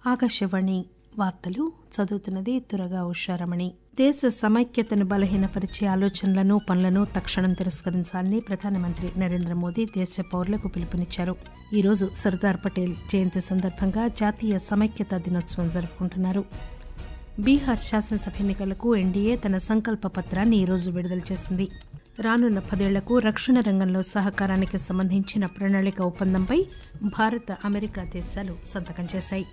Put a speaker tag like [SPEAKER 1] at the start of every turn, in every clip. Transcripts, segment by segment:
[SPEAKER 1] ఆకాశవాణి వార్తలు చదువుతున్నది తురగా ఉషారమణి దేశ సమైక్యతను బలహీనపరిచే ఆలోచనలను పనులను తక్షణం తిరస్కరించాలని ప్రధానమంత్రి నరేంద్ర మోదీ దేశ పౌరులకు పిలుపునిచ్చారు ఈ రోజు సర్దార్ పటేల్ జయంతి సందర్భంగా జాతీయ సమైక్యతా దినోత్సవం జరుపుకుంటున్నారు బీహార్ శాసనసభ ఎన్నికలకు ఎన్డీఏ తన సంకల్ప పత్రాన్ని ఈరోజు విడుదల చేసింది రానున్న పదేళ్లకు రక్షణ రంగంలో సహకారానికి సంబంధించిన ప్రణాళిక ఒప్పందంపై భారత అమెరికా దేశాలు సంతకం చేశాయి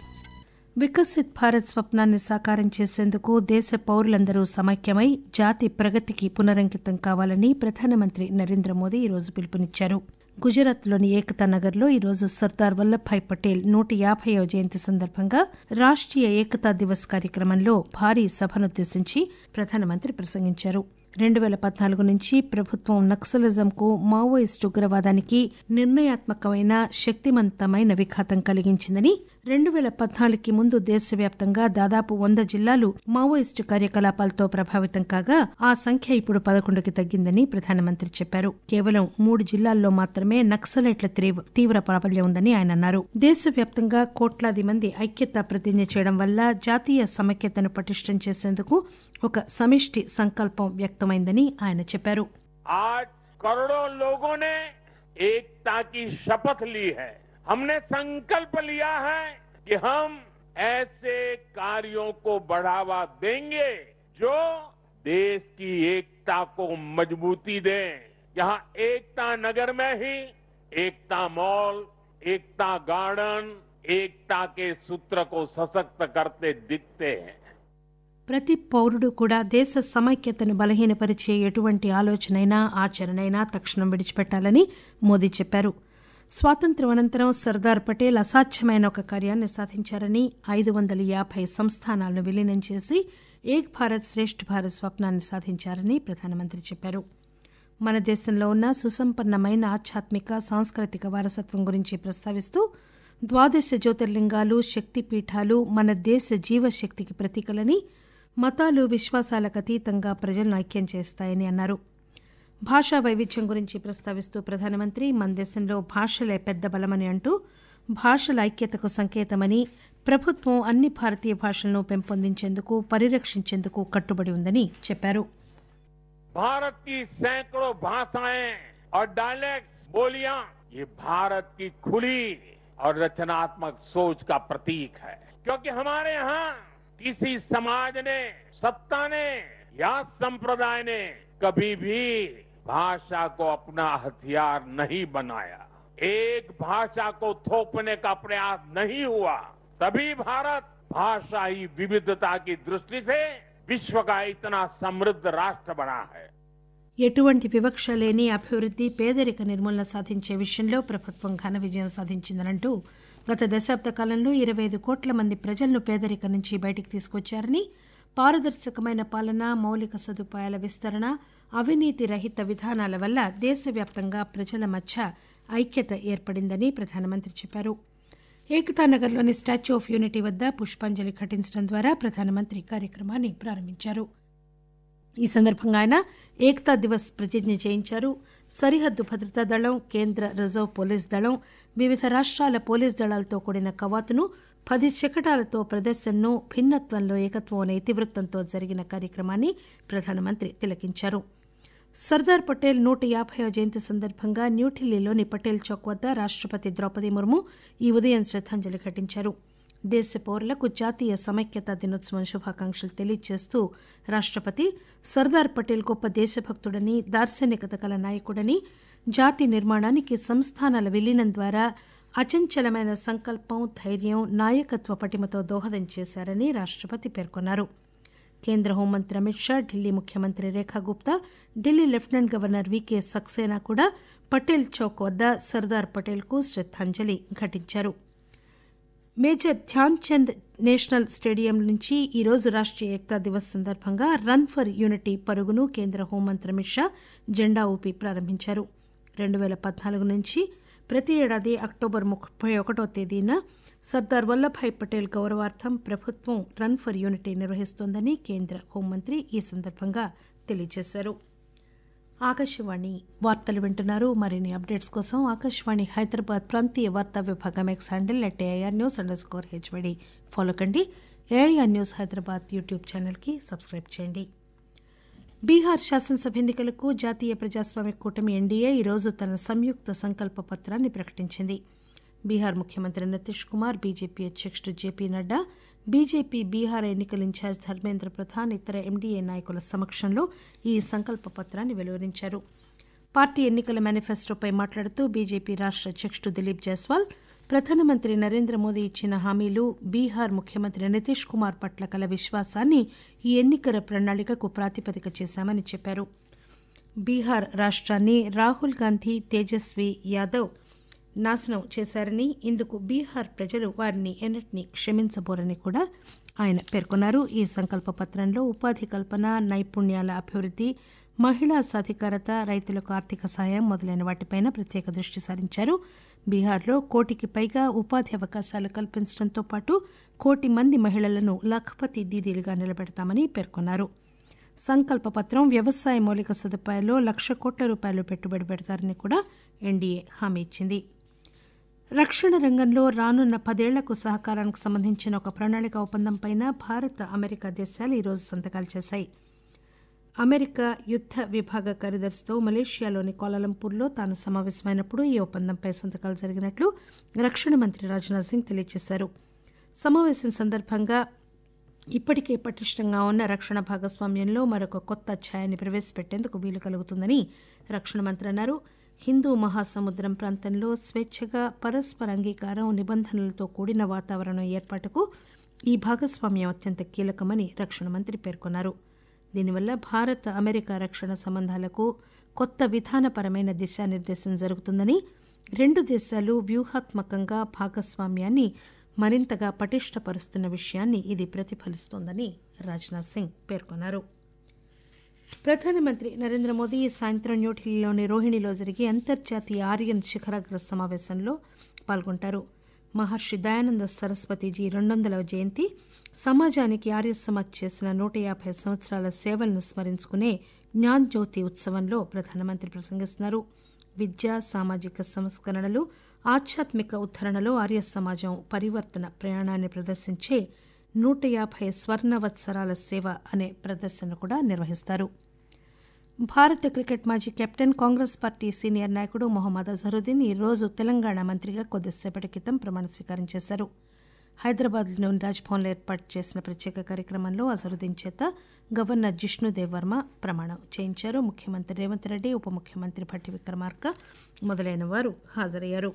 [SPEAKER 1] వికసిత్ భారత్ స్వప్నాన్ని సాకారం చేసేందుకు దేశ పౌరులందరూ సమైక్యమై జాతి ప్రగతికి పునరంకితం కావాలని ప్రధానమంత్రి నరేంద్ర మోదీ ఈరోజు పిలుపునిచ్చారు గుజరాత్లోని ఏకతా నగర్లో ఈరోజు సర్దార్ వల్లభాయ్ పటేల్ నూట యాభైవ జయంతి సందర్భంగా రాష్ట్రీయ ఏకతా దివస్ కార్యక్రమంలో భారీ సభనుద్దేశించి ప్రధానమంత్రి ప్రసంగించారు రెండు పేల పద్నాలుగు నుంచి ప్రభుత్వం నక్సలిజంకు మావోయిస్టు ఉగ్రవాదానికి నిర్ణయాత్మకమైన శక్తివంతమైన విఘాతం కలిగించిందని రెండు పేల పద్నాలుగుకి ముందు దేశవ్యాప్తంగా దాదాపు వంద జిల్లాలు మావోయిస్టు కార్యకలాపాలతో ప్రభావితం కాగా ఆ సంఖ్య ఇప్పుడు పదకొండుకి తగ్గిందని ప్రధానమంత్రి చెప్పారు కేవలం మూడు జిల్లాల్లో మాత్రమే నక్సలైట్ల తీవ్ర ప్రాబల్యం ఉందని ఆయన అన్నారు దేశవ్యాప్తంగా కోట్లాది మంది ఐక్యత ప్రతిజ్ఞ చేయడం వల్ల జాతీయ సమైక్యతను పటిష్టం చేసేందుకు ఒక సమిష్టి సంకల్పం వ్యక్తమైందని ఆయన చెప్పారు
[SPEAKER 2] आज करोड़ों लोगों ने एकता की शपथ ली है हमने संकल्प लिया है कि हम ऐसे कार्यों को बढ़ावा देंगे जो देश की एकता को मजबूती दें यहाँ एकता नगर में ही एकता मॉल एकता गार्डन एकता के सूत्र को सशक्त करते दिखते हैं
[SPEAKER 1] ప్రతి పౌరుడు కూడా దేశ సమైక్యతను బలహీనపరిచే ఎటువంటి ఆలోచనైనా ఆచరణైనా తక్షణం విడిచిపెట్టాలని మోదీ చెప్పారు స్వాతంత్ర్యం అనంతరం సర్దార్ పటేల్ అసాధ్యమైన ఒక కార్యాన్ని సాధించారని ఐదు వందల యాభై సంస్థానాలను విలీనం చేసి ఏక్ భారత్ శ్రేష్ఠ భారత్ స్వప్నాన్ని సాధించారని ప్రధానమంత్రి చెప్పారు మన దేశంలో ఉన్న సుసంపన్నమైన ఆధ్యాత్మిక సాంస్కృతిక వారసత్వం గురించి ప్రస్తావిస్తూ ద్వాదశ జ్యోతిర్లింగాలు శక్తిపీఠాలు మన దేశ జీవశక్తికి ప్రతీకలని మతాలు విశ్వాసాలకు అతీతంగా ప్రజలను ఐక్యం చేస్తాయని అన్నారు భాషా వైవిధ్యం గురించి ప్రస్తావిస్తూ ప్రధానమంత్రి మన దేశంలో భాషలే పెద్ద బలమని అంటూ భాషల ఐక్యతకు సంకేతమని ప్రభుత్వం అన్ని భారతీయ భాషలను పెంపొందించేందుకు పరిరక్షించేందుకు కట్టుబడి ఉందని చెప్పారు
[SPEAKER 2] भारत की सैकड़ों भाषाएं और डायलेक्ट्स बोलियां ये भारत की खुली और रचनात्मक सोच का प्रतीक है क्योंकि हमारे यहाँ किसी समाज ने सत्ता ने या संप्रदाय ने कभी भी भाषा को अपना हथियार नहीं बनाया एक भाषा को थोपने का प्रयास नहीं हुआ तभी भारत भाषाई विविधता की दृष्टि से विश्व का इतना समृद्ध राष्ट्र बना है
[SPEAKER 1] ఎటువంటి వివక్ష లేని అభివృద్ది పేదరిక నిర్మూలన సాధించే విషయంలో ప్రభుత్వం ఘన విజయం సాధించిందనంటూ గత దశాబ్ద కాలంలో ఇరవై ఐదు కోట్ల మంది ప్రజలను పేదరికం నుంచి బయటికి తీసుకొచ్చారని పారదర్శకమైన పాలన మౌలిక సదుపాయాల విస్తరణ అవినీతి రహిత విధానాల వల్ల దేశవ్యాప్తంగా ప్రజల మధ్య ఐక్యత ఏర్పడిందని ప్రధానమంత్రి చెప్పారు ఏకతానగర్లోని స్టాచ్యూ ఆఫ్ యూనిటీ వద్ద పుష్పాంజలి ఘటించడం ద్వారా ప్రధానమంత్రి కార్యక్రమాన్ని ప్రారంభించారు ఈ సందర్భంగా ఆయన ఏకతా దివస్ ప్రతిజ్ఞ చేయించారు సరిహద్దు భద్రతా దళం కేంద్ర రిజర్వ్ పోలీస్ దళం వివిధ రాష్ట్రాల పోలీస్ దళాలతో కూడిన కవాతును పది శకటాలతో ప్రదర్శనను భిన్నత్వంలో ఏకత్వం అనే ఇతివృత్తంతో జరిగిన కార్యక్రమాన్ని ప్రధానమంత్రి తిలకించారు సర్దార్ పటేల్ నూట యాభైవ జయంతి సందర్భంగా న్యూఢిల్లీలోని పటేల్ చౌక్ వద్ద రాష్టపతి ద్రౌపది ముర్ము ఈ ఉదయం శ్రద్దాంజలి ఘటించారు దేశ పౌరులకు జాతీయ సమైక్యతా దినోత్సవం శుభాకాంక్షలు తెలియజేస్తూ రాష్టపతి సర్దార్ పటేల్ గొప్ప దేశభక్తుడని దార్శనికత గల నాయకుడని జాతి నిర్మాణానికి సంస్థానాల విలీనం ద్వారా అచంచలమైన సంకల్పం ధైర్యం నాయకత్వ పటిమతో దోహదం చేశారని రాష్టపతి పేర్కొన్నారు కేంద్ర హోంమంత్రి అమిత్ షా ఢిల్లీ ముఖ్యమంత్రి Rekha Gupta Delhi lieutenant governor V K Saxena కూడా పటేల్ చౌక్ వద్ద సర్దార్ పటేల్కు శ్రద్దాంజలి ఘటించారు major Dhyan Chand national stadium నుంచి ఈరోజు రాష్ట్రీయ ఏకతా దివస్ సందర్భంగా రన్ ఫర్ యూనిటీ పరుగును కేంద్ర హోంమంత్రి అమిత్ షా జెండా ఊపి ప్రారంభించారు రెండు పేల పద్నాలుగు నుంచి ప్రతి ఏడాది అక్టోబర్ ముప్పై ఒకటో తేదీన సర్దార్ వల్లభాయ్ పటేల్ గౌరవార్థం ప్రభుత్వం రన్ ఫర్ యూనిటీ నిర్వహిస్తోందని కేంద్ర హోంమంత్రి ఈ సందర్భంగా తెలియజేశారు ఆకాశవాణి వార్తలు వింటున్నారు మరిన్ని అప్డేట్స్ కోసం ఆకాశవాణి హైదరాబాద్ ప్రాంతీయ వార్తా విభాగం X handle at AIR news underscore HYD follow కండి ఏఐఆర్ న్యూస్ హైదరాబాద్ యూట్యూబ్ ఛానల్కి సబ్స్క్రైబ్ చేయండి బీహార్ శాసనసభ ఎన్నికలకు జాతీయ ప్రజాస్వామ్య కూటమి ఎన్డీఏ ఈరోజు తన సంయుక్త సంకల్ప పత్రాన్ని ప్రకటించింది బీహార్ ముఖ్యమంత్రి నితీష్ కుమార్ బీజేపీ అధ్యక్షుడు జేపీ నడ్డా బీజేపీ బీహార్ ఎన్నికల ఇన్ఛార్జ్ ధర్మేంద్ర ప్రధాన్ ఇతర ఎండీఏ నాయకుల సమక్షంలో ఈ సంకల్ప పత్రాన్ని వెలువరించారు పార్టీ ఎన్నికల మేనిఫెస్టోపై మాట్లాడుతూ బీజేపీ రాష్ట అధ్యక్షుడు దిలీప్ జైస్వాల్ ప్రధానమంత్రి నరేంద్ర మోదీ ఇచ్చిన హామీలు బీహార్ ముఖ్యమంత్రి నితీష్ కుమార్ పట్ల కల విశ్వాసాన్ని ఈ ఎన్నికల ప్రణాళికకు ప్రాతిపదిక చేశామని చెప్పారు బీహార్ రాష్ట్రాన్ని రాహుల్ గాంధీ తేజస్వి యాదవ్ నాశనం చేశారని ఇందుకు బీహార్ ప్రజలు వారిని ఎన్నటినీ క్షమించబోరని కూడా ఆయన పేర్కొన్నారు ఈ సంకల్ప పత్రంలో ఉపాధి కల్పన నైపుణ్యాల అభివృద్ధి మహిళా సాధికారత రైతులకు ఆర్థిక సాయం మొదలైన వాటిపైన ప్రత్యేక దృష్టి సారించారు బీహార్లో కోటికి పైగా ఉపాధి అవకాశాలు కల్పించడంతో పాటు కోటి మంది మహిళలను లఖపతి దీదీలుగా నిలబెడతామని పేర్కొన్నారు సంకల్ప పత్రం వ్యవసాయ మౌలిక సదుపాయాల్లో లక్ష కోట్ల రూపాయలు పెట్టుబడి పెడతారని కూడా ఎన్డీఏ హామీ ఇచ్చింది రక్షణ రంగంలో రానున్న పదేళ్లకు సహకారానికి సంబంధించిన ఒక ప్రణాళిక ఒప్పందంపైన భారత్ అమెరికా దేశాలు ఈరోజు సంతకాలు చేశాయి అమెరికా యుద్ద విభాగ కార్యదర్శితో మలేషియాలోని కోలాలంపూర్లో తాను సమావేశమైనప్పుడు ఈ ఒప్పందంపై సంతకాలు జరిగినట్లు రక్షణ మంత్రి రాజ్నాథ్ సింగ్ తెలియజేశారు సమావేశం సందర్భంగా ఇప్పటికే పటిష్టంగా ఉన్న రక్షణ భాగస్వామ్యంలో మరొక కొత్త అధ్యాయాన్ని ప్రవేశపెట్టేందుకు వీలు కలుగుతుందని రక్షణ మంత్రి అన్నారు హిందూ మహాసముద్రం ప్రాంతంలో స్వేచ్ఛగా పరస్పర అంగీకారం నిబంధనలతో కూడిన వాతావరణం ఏర్పాటుకు ఈ భాగస్వామ్యం అత్యంత కీలకమని రక్షణ మంత్రి పేర్కొన్నారు దీనివల్ల భారత్ అమెరికా రక్షణ సంబంధాలకు కొత్త విధానపరమైన దిశానిర్దేశం జరుగుతుందని రెండు దేశాలు వ్యూహాత్మకంగా భాగస్వామ్యాన్ని మరింతగా పటిష్టపరుస్తున్న విషయాన్ని ఇది ప్రతిఫలిస్తోందని రాజ్నాథ్ సింగ్ పేర్కొన్నారు ప్రధానమంత్రి నరేంద్ర మోదీ ఈ సాయంత్రం న్యూఢిల్లీలోని రోహిణిలో జరిగే అంతర్జాతీయ ఆర్యన్ శిఖరాగ్ర సమావేశంలో పాల్గొంటారు మహర్షి దయానంద సరస్వతిజీ రెండు వందల జయంతి సమాజానికి ఆర్య సమాజ్ చేసిన నూట యాభై సంవత్సరాల సేవలను స్మరించుకునే జ్ఞాన్ జ్యోతి ఉత్సవంలో ప్రధానమంత్రి ప్రసంగిస్తున్నారు విద్య సామాజిక సంస్కరణలు ఆధ్యాత్మిక ఉద్ధరణలో ఆర్య సమాజం పరివర్తన ప్రయాణాన్ని ప్రదర్శించే నూట యాభై స్వర్ణవత్సరాల సేవ అనే ప్రదర్శన కూడా నిర్వహిస్తారు భారత క్రికెట్ మాజీ కెప్టెన్ కాంగ్రెస్ పార్టీ సీనియర్ నాయకుడు మొహమ్మద్ అజహరుద్దీన్ ఈ రోజు తెలంగాణ మంత్రిగా కొద్దిసేపటి క్రితం ప్రమాణ స్వీకారం చేశారు హైదరాబాద్లోని రాజ్భవన్లో ఏర్పాటు చేసిన ప్రత్యేక కార్యక్రమంలో అజహరుద్దీన్ చేత గవర్నర్ జిష్ణుదేవ్ వర్మ ప్రమాణం చేయించారు ముఖ్యమంత్రి రేవంత్ రెడ్డి ఉప ముఖ్యమంత్రి భట్టి విక్రమార్క మొదలైన వారు హాజరయ్యారు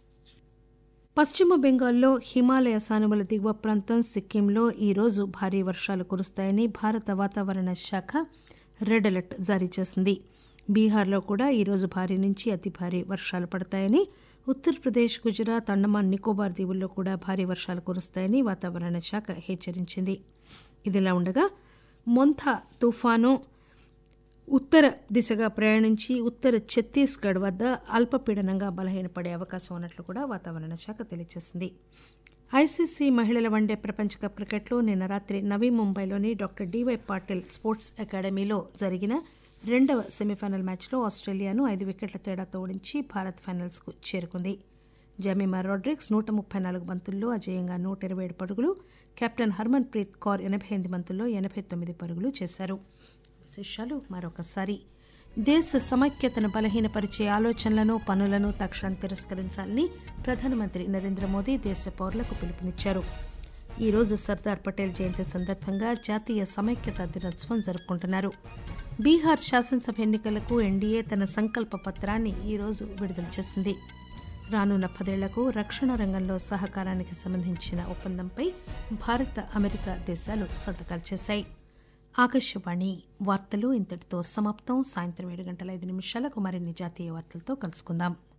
[SPEAKER 1] పశ్చిమ బెంగాల్లో హిమాలయ సానువుల దిగువ ప్రాంతం సిక్కింలో ఈరోజు భారీ వర్షాలు కురుస్తాయని భారత వాతావరణ శాఖ రెడ్ అలర్ట్ జారీ చేసింది బీహార్లో కూడా ఈరోజు భారీ నుంచి అతి భారీ వర్షాలు పడతాయని ఉత్తరప్రదేశ్ గుజరాత్ అండమాన్ నికోబార్ దీవుల్లో కూడా భారీ వర్షాలు కురుస్తాయని వాతావరణ శాఖ హెచ్చరించింది ఇదిలా ఉండగా మొంథా తుఫాను ఉత్తర దిశగా ప్రయాణించి ఉత్తర ఛత్తీస్గఢ్ వద్ద అల్పపీడనంగా బలహీనపడే అవకాశం ఉన్నట్లు కూడా వాతావరణ శాఖ తెలియజేసింది ఐసీసీ మహిళల వన్డే ప్రపంచ కప్ క్రికెట్లో నిన్న రాత్రి నవీ ముంబైలోని డాక్టర్ డివై పాటిల్ స్పోర్ట్స్ అకాడమీలో జరిగిన రెండవ సెమీఫైనల్ మ్యాచ్లో ఆస్ట్రేలియాను ఐదు వికెట్ల తేడాతో ఓడించి భారత్ ఫైనల్స్కు చేరుకుంది జమీమా రాడ్రిక్స్ నూట ముప్పై నాలుగు బంతుల్లో అజేయంగా నూట ఇరవై ఏడు పరుగులు కెప్టెన్ హర్మన్ ప్రీత్ కౌర్ ఎనభై ఎనిమిది బంతుల్లో ఎనభై తొమ్మిది పరుగులు చేశారు విశేషాలు మరొకసారి దేశ సమైక్యతను బలహీనపరిచే ఆలోచనలను పనులను తక్షణం తిరస్కరించాలని ప్రధానమంత్రి నరేంద్ర మోదీ దేశ పౌరులకు పిలుపునిచ్చారు ఈ రోజు సర్దార్ పటేల్ జయంతి సందర్భంగా జాతీయ సమైక్యత దినోత్సవం జరుపుకుంటున్నారు బీహార్ శాసనసభ ఎన్నికలకు ఎన్డీఏ తన సంకల్ప పత్రాన్ని ఈరోజు విడుదల చేసింది రానున్న పదేళ్లకు రక్షణ రంగంలో సహకారానికి సంబంధించిన ఒప్పందంపై భారత అమెరికా దేశాలు సంతకాలు చేశాయి ఆకాశవాణి వార్తలు ఇంతటితో సమాప్తం సాయంత్రం ఏడు గంటల ఐదు నిమిషాలకు మరిన్ని జాతీయ వార్తలతో కలుసుకుందాం